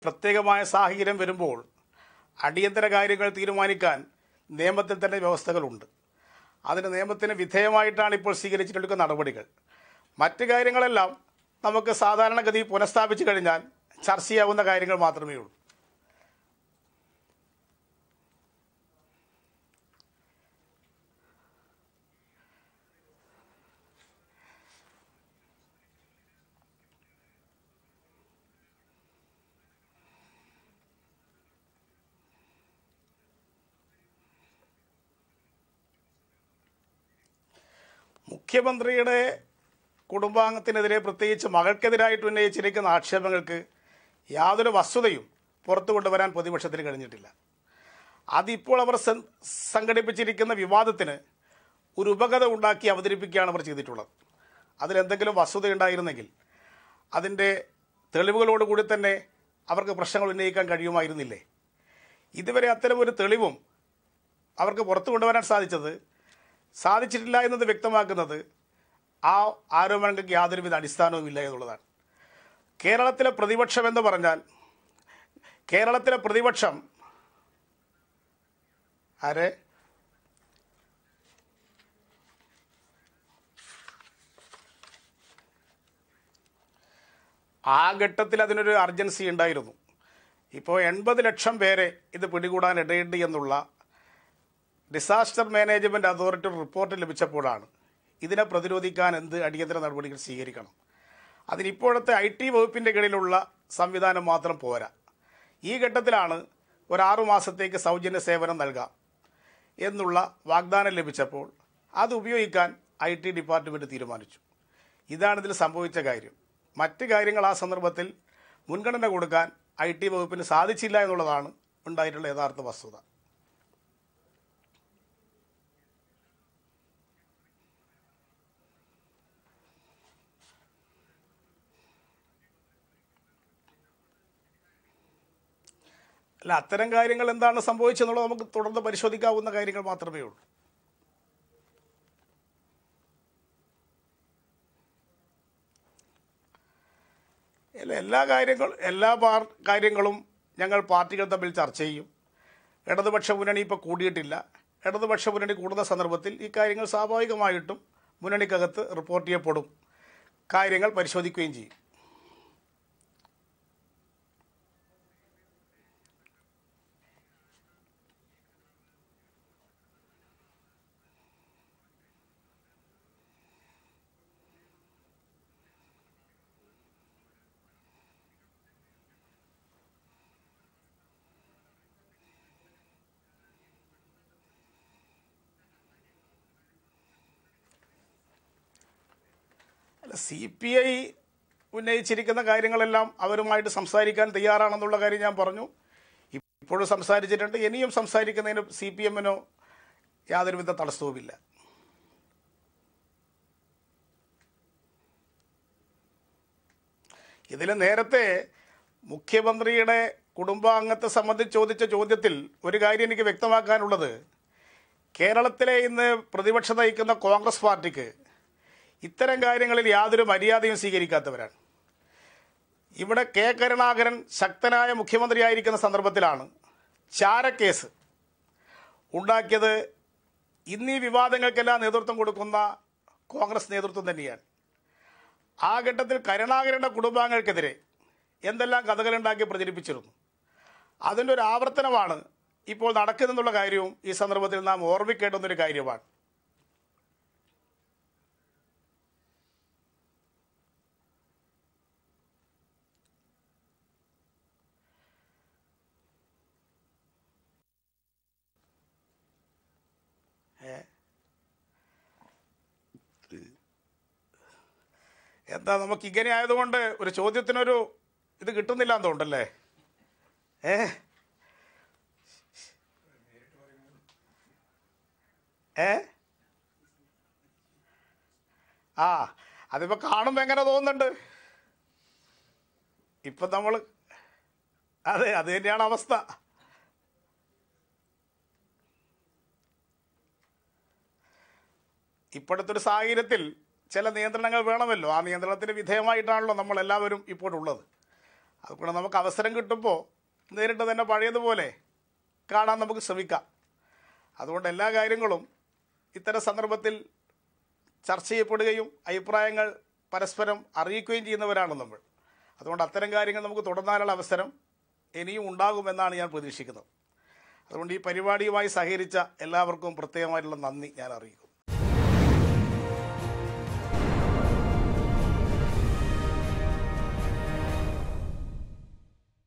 പ്രത്യേകമായ സാഹചര്യം വരുമ്പോൾ അടിയന്തര കാര്യങ്ങൾ തീരുമാനിക്കാൻ നിയമത്തിൽ തന്നെ വ്യവസ്ഥകളുണ്ട് അതിന് നിയമത്തിന് വിധേയമായിട്ടാണ് ഇപ്പോൾ സ്വീകരിച്ചിട്ടുള്ള നടപടികൾ മറ്റ് കാര്യങ്ങളെല്ലാം നമുക്ക് സാധാരണഗതി പുനഃസ്ഥാപിച്ചു കഴിഞ്ഞാൽ ചർച്ച ചെയ്യാവുന്ന കാര്യങ്ങൾ മാത്രമേ ഉള്ളൂ മുഖ്യമന്ത്രിയുടെ കുടുംബാംഗത്തിനെതിരെ പ്രത്യേകിച്ച് മകൾക്കെതിരായിട്ട് ഉന്നയിച്ചിരിക്കുന്ന ആക്ഷേപങ്ങൾക്ക് യാതൊരു വസ്തുതയും പുറത്തു കൊണ്ടുവരാൻ പ്രതിപക്ഷത്തിന് കഴിഞ്ഞിട്ടില്ല അതിപ്പോൾ അവർ സം- സംഘടിപ്പിച്ചിരിക്കുന്ന വിവാദത്തിന് ഒരു ഉപകഥ ഉണ്ടാക്കി അവതരിപ്പിക്കുകയാണ് അവർ ചെയ്തിട്ടുള്ളത് അതിലെന്തെങ്കിലും വസ്തുത ഉണ്ടായിരുന്നെങ്കിൽ അതിൻ്റെ തെളിവുകളോടുകൂടി തന്നെ അവർക്ക് പ്രശ്നങ്ങൾ ഉന്നയിക്കാൻ കഴിയുമായിരുന്നില്ലേ ഇതുവരെ അത്തരം ഒരു തെളിവും അവർക്ക് പുറത്തു കൊണ്ടുവരാൻ സാധിച്ചത് സാധിച്ചിട്ടില്ല എന്നത് വ്യക്തമാക്കുന്നത് ആ ആരോപണങ്ങൾക്ക് യാതൊരുവിധ അടിസ്ഥാനവുമില്ല എന്നുള്ളതാണ് കേരളത്തിലെ പ്രതിപക്ഷം എന്ന് പറഞ്ഞാൽ കേരളത്തിലെ പ്രതിപക്ഷം ആരെ ആ ഘട്ടത്തിൽ അതിനൊരു അർജൻസി ഉണ്ടായിരുന്നു ഇപ്പോൾ എൺപത് ലക്ഷം പേരെ ഇത് പിടികൂടാൻ ഇടയുണ്ട് എന്നുള്ള ഡിസാസ്റ്റർ മാനേജ്മെൻറ്റ് അതോറിറ്റി റിപ്പോർട്ട് ലഭിച്ചപ്പോഴാണ് ഇതിനെ പ്രതിരോധിക്കാൻ എന്ത് അടിയന്തര നടപടികൾ സ്വീകരിക്കണം അതിനിപ്പോഴത്തെ ഐ ടി വകുപ്പിൻ്റെ കീഴിലുള്ള സംവിധാനം മാത്രം പോരാ ഈ ഘട്ടത്തിലാണ് ഒരു ആറു മാസത്തേക്ക് സൗജന്യ സേവനം നൽകാം എന്നുള്ള വാഗ്ദാനം ലഭിച്ചപ്പോൾ അത് ഉപയോഗിക്കാൻ ഐ ടി ഡിപ്പാർട്ട്മെൻറ്റ് തീരുമാനിച്ചു ഇതാണ് ഇതിൽ സംഭവിച്ച കാര്യം മറ്റ് കാര്യങ്ങൾ ആ സന്ദർഭത്തിൽ മുൻഗണന കൊടുക്കാൻ ഐ ടി വകുപ്പിന് സാധിച്ചില്ല എന്നുള്ളതാണ് ഉണ്ടായിട്ടുള്ള യഥാർത്ഥ വസ്തുത അല്ല അത്തരം കാര്യങ്ങൾ എന്താണ് സംഭവിച്ചെന്നുള്ളത് നമുക്ക് തുടർന്ന് പരിശോധിക്കാവുന്ന കാര്യങ്ങൾ മാത്രമേ ഉള്ളൂ അല്ല എല്ലാ കാര്യങ്ങളും എല്ലാ പാർ കാര്യങ്ങളും ഞങ്ങൾ പാർട്ടികൾ തമ്മിൽ ചർച്ച ചെയ്യും ഇടതുപക്ഷ മുന്നണി ഇപ്പോൾ കൂടിയിട്ടില്ല ഇടതുപക്ഷ മുന്നണി കൂടുന്ന സന്ദർഭത്തിൽ ഈ കാര്യങ്ങൾ സ്വാഭാവികമായിട്ടും മുന്നണിക്കകത്ത് റിപ്പോർട്ട് ചെയ്യപ്പെടും കാര്യങ്ങൾ പരിശോധിക്കുകയും ചെയ്യും അല്ല സി പി ഐ ഉന്നയിച്ചിരിക്കുന്ന കാര്യങ്ങളെല്ലാം അവരുമായിട്ട് സംസാരിക്കാൻ തയ്യാറാണെന്നുള്ള കാര്യം ഞാൻ പറഞ്ഞു ഇപ്പോഴും സംസാരിച്ചിട്ടുണ്ട് ഇനിയും സംസാരിക്കുന്നതിന് സി പി എമ്മിനോ യാതൊരുവിധ തടസ്സവുമില്ല ഇതിൽ നേരത്തെ മുഖ്യമന്ത്രിയുടെ കുടുംബാംഗത്തെ സംബന്ധിച്ച് ചോദിച്ച ചോദ്യത്തിൽ ഒരു കാര്യം എനിക്ക് വ്യക്തമാക്കാനുള്ളത് കേരളത്തിലെ ഇന്ന് പ്രതിപക്ഷ നയിക്കുന്ന കോൺഗ്രസ് പാർട്ടിക്ക് ഇത്തരം കാര്യങ്ങളിൽ യാതൊരു മര്യാദയും സ്വീകരിക്കാത്തവരാണ് ഇവിടെ കെ കരുണാകരൻ ശക്തനായ മുഖ്യമന്ത്രിയായിരിക്കുന്ന സന്ദർഭത്തിലാണ് ചാരക്കേസ് ഉണ്ടാക്കിയത് ഇന്നീ വിവാദങ്ങൾക്കെല്ലാം നേതൃത്വം കൊടുക്കുന്ന കോൺഗ്രസ് നേതൃത്വം തന്നെയാണ് ആ ഘട്ടത്തിൽ കരുണാകരൻ്റെ കുടുംബാംഗങ്ങൾക്കെതിരെ എന്തെല്ലാം കഥകളുണ്ടാക്കി പ്രചരിപ്പിച്ചിരുന്നു അതിൻ്റെ ഒരു ആവർത്തനമാണ് ഇപ്പോൾ നടക്കുന്നെന്നുള്ള കാര്യവും ഈ സന്ദർഭത്തിൽ നാം ഓർമ്മിക്കേണ്ടുന്നൊരു കാര്യമാണ് എന്താ നമുക്ക് ഇങ്ങനെ ആയതുകൊണ്ട് ഒരു ചോദ്യത്തിനൊരു ഇത് കിട്ടുന്നില്ല എന്ന് തോന്നുന്നല്ലേ ഏ ഏ ആ അതിപ്പോൾ കാണുമ്പോൾ എങ്ങനെ തോന്നുന്നുണ്ട് ഇപ്പം നമ്മൾ അതെ അത് തന്നെയാണ് അവസ്ഥ ഇപ്പോഴത്തെ ഒരു സാഹചര്യത്തിൽ ചില നിയന്ത്രണങ്ങൾ വേണമല്ലോ ആ നിയന്ത്രണത്തിന് വിധേയമായിട്ടാണല്ലോ നമ്മൾ എല്ലാവരും ഇപ്പോൾ ഉള്ളത് അതുകൊണ്ട് നമുക്ക് അവസരം കിട്ടുമ്പോൾ നേരിട്ട് തന്നെ പഴയതുപോലെ കാണാൻ നമുക്ക് ശ്രമിക്കാം അതുകൊണ്ട് എല്ലാ കാര്യങ്ങളും ഇത്തരം സന്ദർഭത്തിൽ ചർച്ച ചെയ്യപ്പെടുകയും അഭിപ്രായങ്ങൾ പരസ്പരം അറിയിക്കുകയും ചെയ്യുന്നവരാണ് നമ്മൾ അതുകൊണ്ട് അത്തരം കാര്യങ്ങൾ നമുക്ക് തുടർന്നാനുള്ള അവസരം ഇനിയും ഉണ്ടാകുമെന്നാണ് ഞാൻ പ്രതീക്ഷിക്കുന്നത് അതുകൊണ്ട് ഈ പരിപാടിയുമായി സഹകരിച്ച എല്ലാവർക്കും പ്രത്യേകമായിട്ടുള്ള നന്ദി ഞാൻ അറിയിക്കുന്നു